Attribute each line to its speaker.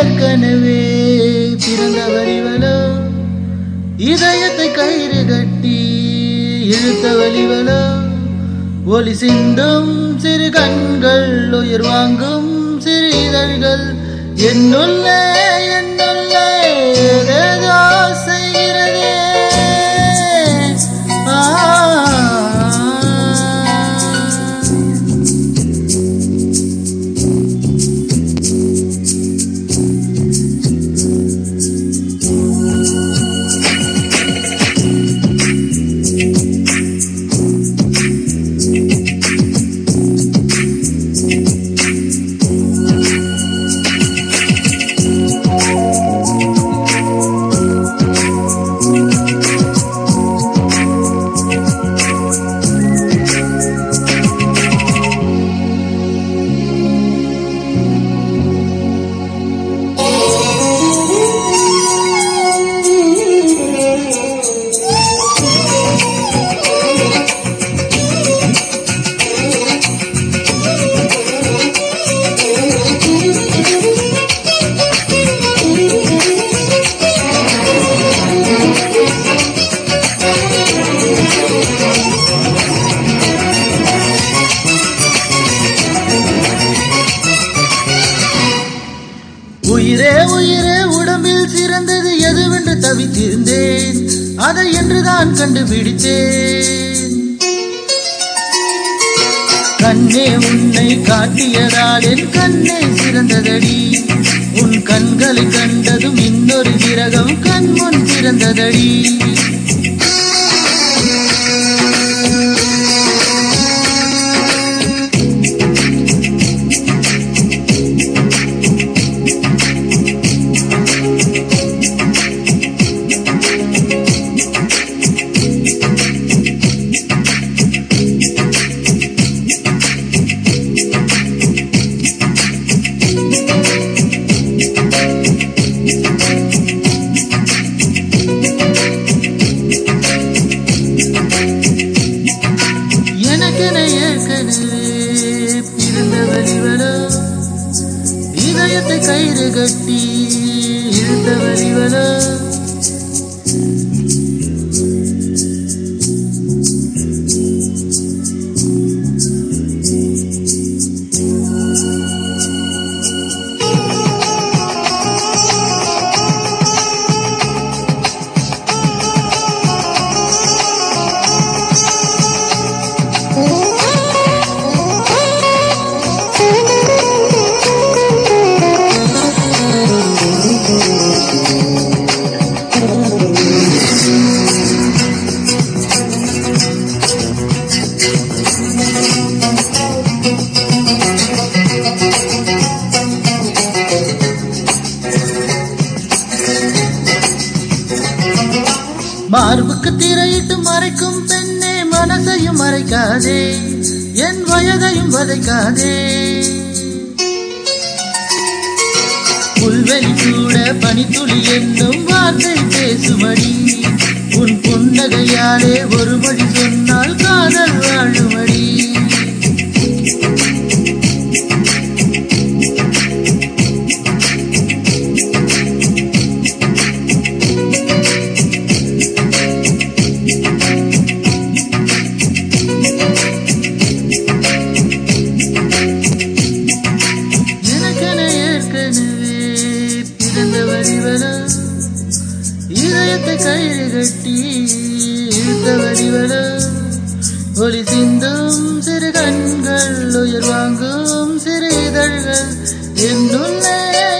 Speaker 1: ஏற்கனவே பிறந்த வழிவலோ இதயத்தை கயிறு கட்டி இழுத்த வழிவலோ ஒளி சிந்தும் சிறு கண்கள் உயிர் வாங்கும் சிறு இதழ்கள் என்னுள்ளே என்னுள்ளே ஏதேதோ செய்கிறதே ஆ உயிரே உயிரே உடம்பில் சிறந்தது எதுவென்று தவித்திருந்தேன் அதை என்றுதான் கண்டுபிடித்தேன் கண்ணே உன்னை காட்டியதால் என் கண்ணே சிறந்ததடி உன் கண்களை கண்டதும் இன்னொரு கிரகம் கண் முன் சிறந்ததடி எனக்கென ஏற்கனவே பிறந்த வழிவலோ இதயத்தை கயிறு கட்டி இழுத்த வழிவலோ மார்புக்கு திரையிட்டு மறைக்கும் பெண்ணே மனசையும் மறைக்காதே என் வயதையும் வதைக்காதே புல்வெளி கூட பனித்துளி என்னும் வார்த்தை பேசுமடி உன் புன்னகையாலே ஒரு மொழி சொன்னால் காதல் வாழுமடி எனக்கென ஏற்கனவே பிறந்த வரிவலோ இதயத்தை கயிறு கட்டி இழுத்த வரிவலோ ஒளி சிந்தும் சிறு கண்கள் உயிர் வாங்கும் சிறு இதழ்கள் என்னுள்ளே